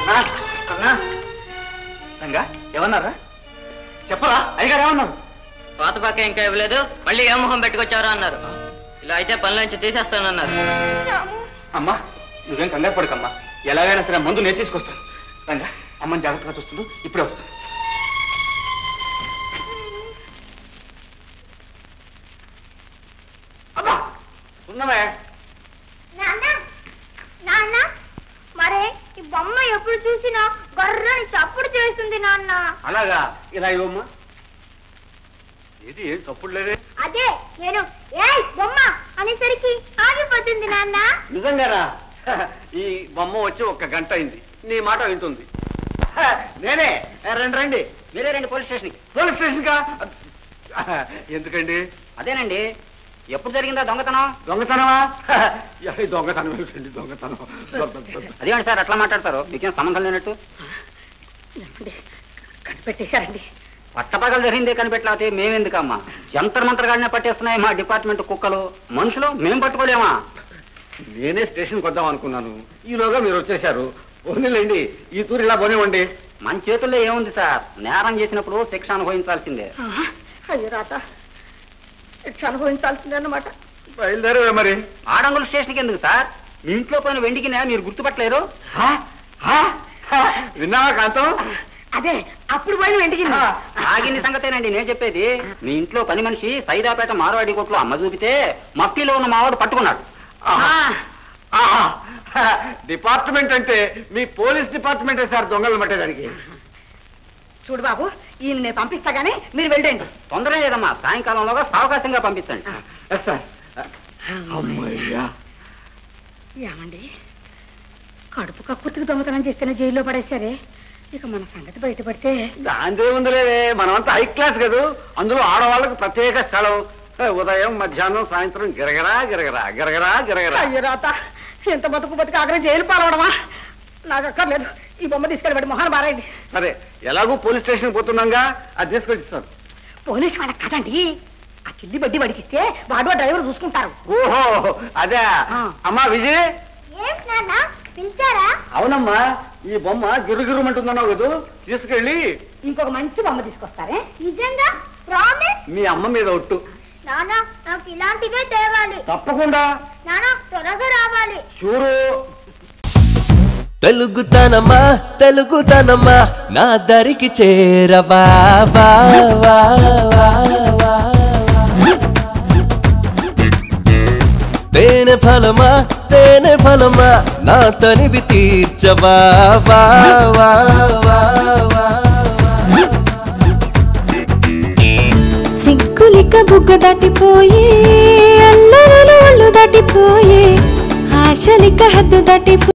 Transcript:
కన్నా కన్నా రంగా ఏమన్నారా చెప్పరా అయ్యగారు ఏమన్నారు పాత పక్క ఇంకా ఇవ్వలేదు మళ్ళీ ఏ మొహం పెట్టుకొచ్చారా అన్నారు ఇలా అయితే పనిలోంచి తీసేస్తానన్నారు అమ్మా నువ్వేం కంగారు పడకమ్మా ఎలాగైనా సరే మందు నేను తీసుకొస్తాను రంగా అమ్మని జాగ్రత్తగా చూస్తుండు ఇప్పుడే వస్తాను అబ్బా ఉన్నవే నాన్న నాన్న మరే ఈ బొమ్మ ఎప్పుడు చూసినా గర్రని చప్పుడు చేస్తుంది నాన్న అలాగా ఇలా ఇవ్వమ్మా ఇది ఏం తప్పుడు లేదే అదే నేను ఏయ్ బొమ్మ అనేసరికి ఆగిపోతుంది నాన్న నిజంగానా ఈ బొమ్మ వచ్చి ఒక్క గంట అయింది నీ మాట వింటుంది నేనే రండి రండి మీరే రండి పోలీస్ స్టేషన్కి పోలీస్ స్టేషన్ కా ఎందుకండి అదేనండి ఎప్పుడు జరిగిందా దొంగతనం దొంగతనమా ఈ దొంగతనం ఏమిటండి దొంగతనం అదేంటి సార్ అట్లా మాట్లాడతారు మీకేం సంబంధం లేనట్టు కనిపెట్టేశారండి పట్టపగలు జరిగిందే కనిపెట్టలేకపోతే మేమెందుకమ్మా జంతర్ మంత్రగాడినే పట్టేస్తున్నాయి మా డిపార్ట్మెంట్ కుక్కలు మనుషులు మేం పట్టుకోలేమా నేనే స్టేషన్కి వద్దాం అనుకున్నాను ఈలోగా మీరు వచ్చేశారు పోనీలేండి ఈ తూరు ఇలా పోనివ్వండి మన చేతుల్లో ఏముంది సార్ నేరం చేసినప్పుడు శిక్ష అనుభవించాల్సిందే అయ్యో రాత అనుభవించాల్సిందన్నమాట బయలుదేరే మరి ఆడంగుల స్టేషన్కి ఎందుకు సార్ మీ ఇంట్లో పోయిన వెండికినే మీరు గుర్తుపట్టలేరు హా? హా? హా? విన్నావా కాంతం అదే అప్పుడు పోయిన వెంటికి ఆగిన సంగతేనండి నేను చెప్పేది మీ ఇంట్లో పని మనిషి సైదాపేట మారవాడి కొట్లో అమ్మ చూపితే మట్టిలో ఉన్న మావాడు పట్టుకున్నాడు ఆహా. ఆహా. డిపార్ట్మెంట్ అంటే మీ పోలీస్ డిపార్ట్మెంటే సార్ దొంగలు పట్టేదానికి చూడు బాబు ఈయన నేను పంపిస్తా గానీ మీరు వెళ్ళండి తొందర లేదమ్మా సాయంకాలంలోగా సావకాశంగా పంపించండి ఎస్ సార్ అమ్మయ్యా ఏమండి కడుపు కక్కుర్తికి దొంగతనం చేస్తేనే జైల్లో పడేశారే ఇక మన సంగతి బయటపడితే దాంతో ఉందిలేవే మనమంతా హై క్లాస్ కదా అందులో ఆడవాళ్ళకు ప్రత్యేక స్థలం ఏ, ఉదయం మధ్యాహ్నం సాయంత్రం గిరగరా గిరగరా గిరగరా గిరగరా అయ్యో రాత ఎంత బతుకు బతుకు ఆగ్రహం జైలు పాలవడమా నాకు అక్కర్లేదు ఈ బొమ్మ తీసుకెళ్ళబడి మొహాన్ని మారాయండి సరే ఎలాగూ పోలీస్ స్టేషన్ పోతున్నాగా అది తీసుకొచ్చిస్తాను పోలీసు వాళ్ళకి కదండి ఆ కిల్లి బడ్డీ బడికిస్తే వాడు ఆ డ్రైవర్ చూసుకుంటారు ఓహో అదే ఆ. అమ్మా విజయ్ పిలిచారా అవునమ్మా ఈ బొమ్మ గిరుగిరుమంటుందన్నావు కదా తీసుకెళ్ళి ఇంకొక మంచి బొమ్మ తీసుకొస్తారే నిజంగా ప్రామిస్ మీ అమ్మ మీద ఒట్టు నానా నాకు ఇలాంటివే తేవాలి తప్పకుండా నానా త్వరగా రావాలి చూడు తెలుగుతనమా తెలుగుతనమా నా దరికి చేరవా వా, వా, వా, వా. తేనె ఫలమా తేనె ఫలమా నా తనివి తీర్చవా వా, వా, వా, వా. సిగ్గులిక బుగ్గ దాటిపోయే అల్లరులు ఒళ్ళు దాటిపోయే ఆశలిక హద్దు దాటిపో